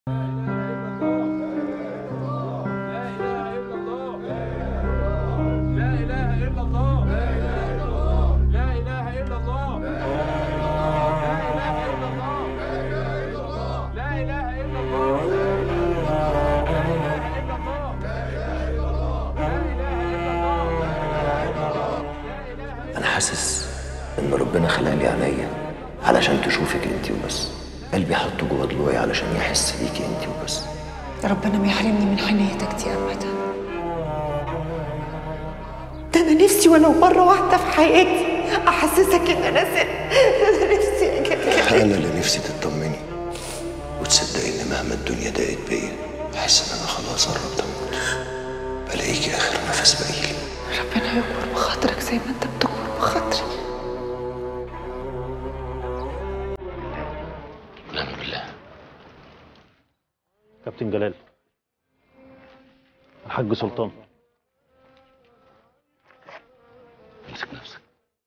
انا حاسس ان ربنا خلق لي عينيا علشان تشوفك انت وبس قلبي حطه جوه ضلوعي علشان يحس بيكي انت وبس ربنا ما يحرمني من حنيتك دي ابدا ده انا نفسي ولو مره واحده في حياتي احسسك ان انا ست انا نفسي يا جدع انا اللي نفسي تطمني وتصدقي ان مهما الدنيا ضاقت بيا بحس ان انا خلاص قربت اموت بلاقيكي اخر نفس باقيلي ربنا يكبر بخاطرك زي ما انت بتكبر بخاطري ونعم بالله كابتن جلال الحاج سلطان امسك نفسك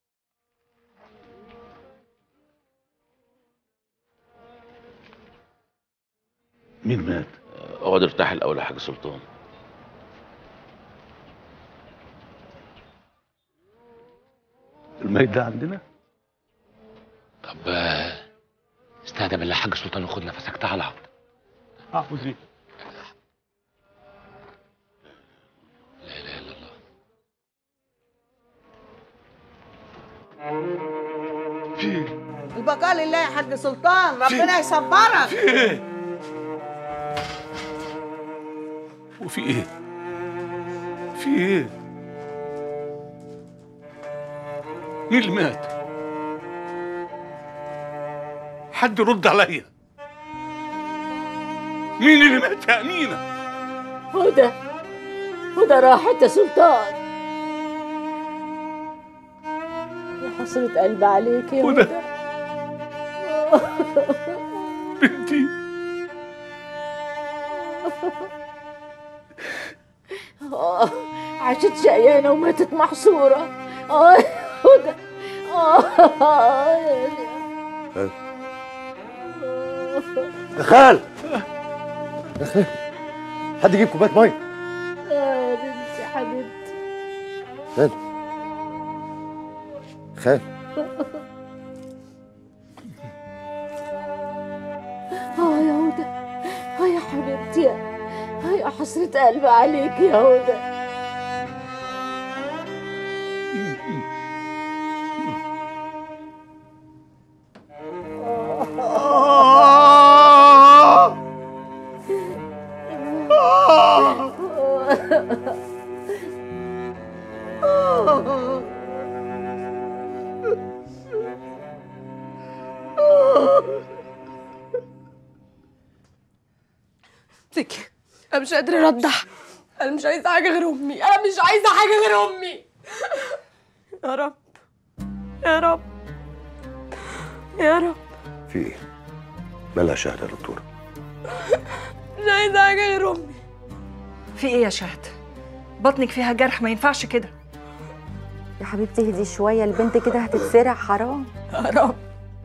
مين مات؟ اقعد ارتاح الاول يا حاج سلطان الميت ده عندنا؟ طب آه، استهدى بالله يا حاج سلطان وخد نفسك تعال اقعد اعوذ ايه؟ لا اله الا الله في ايه؟ البقاء لله يا حاج سلطان ربنا يصبرك في ايه؟ وفي ايه؟ في ايه؟ مين اللي مات؟ حد يرد عليا مين اللي مات يا أمينة؟ هدى هدى راحت يا سلطان يا حسرة قلبي عليك يا هدى. هدى بنتي آه، عاشت شقيانة وماتت محصورة آه هدى آه يا خال يا خال حد يجيب كوبايه ميه يا بنتي حبيبتي خال خال آه يا هدى آه يا حبيبتي آه يا حسرة قلبي عليك يا هدى تك انا مش قادره اردح انا مش عايزه حاجه غير امي انا مش عايزه حاجه غير امي يا رب يا رب يا رب في ايه مالها شهد يا دكتوره مش عايزه حاجه غير امي في ايه يا شهد بطنك فيها جرح ما ينفعش كده يا حبيبتي اهدي شوية البنت كده هتتسرع حرام يا رب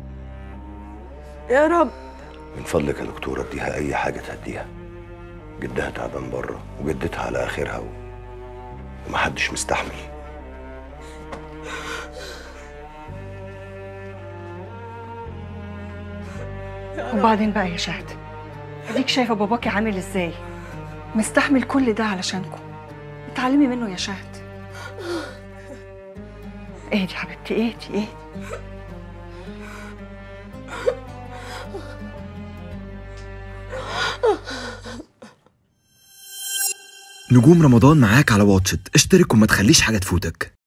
يا رب من فضلك يا دكتوره اديها اي حاجه تهديها جدها تعبان بره وجدتها على اخرها و... ومحدش مستحمل وبعدين بقى يا شهد اديك شايفه باباكي عامل ازاي مستحمل كل ده علشانكم اتعلمي منه يا شهد اهدي حبيبتي اهدي اهدي نجوم رمضان معاك على واتشت اشترك وما تخليش حاجة تفوتك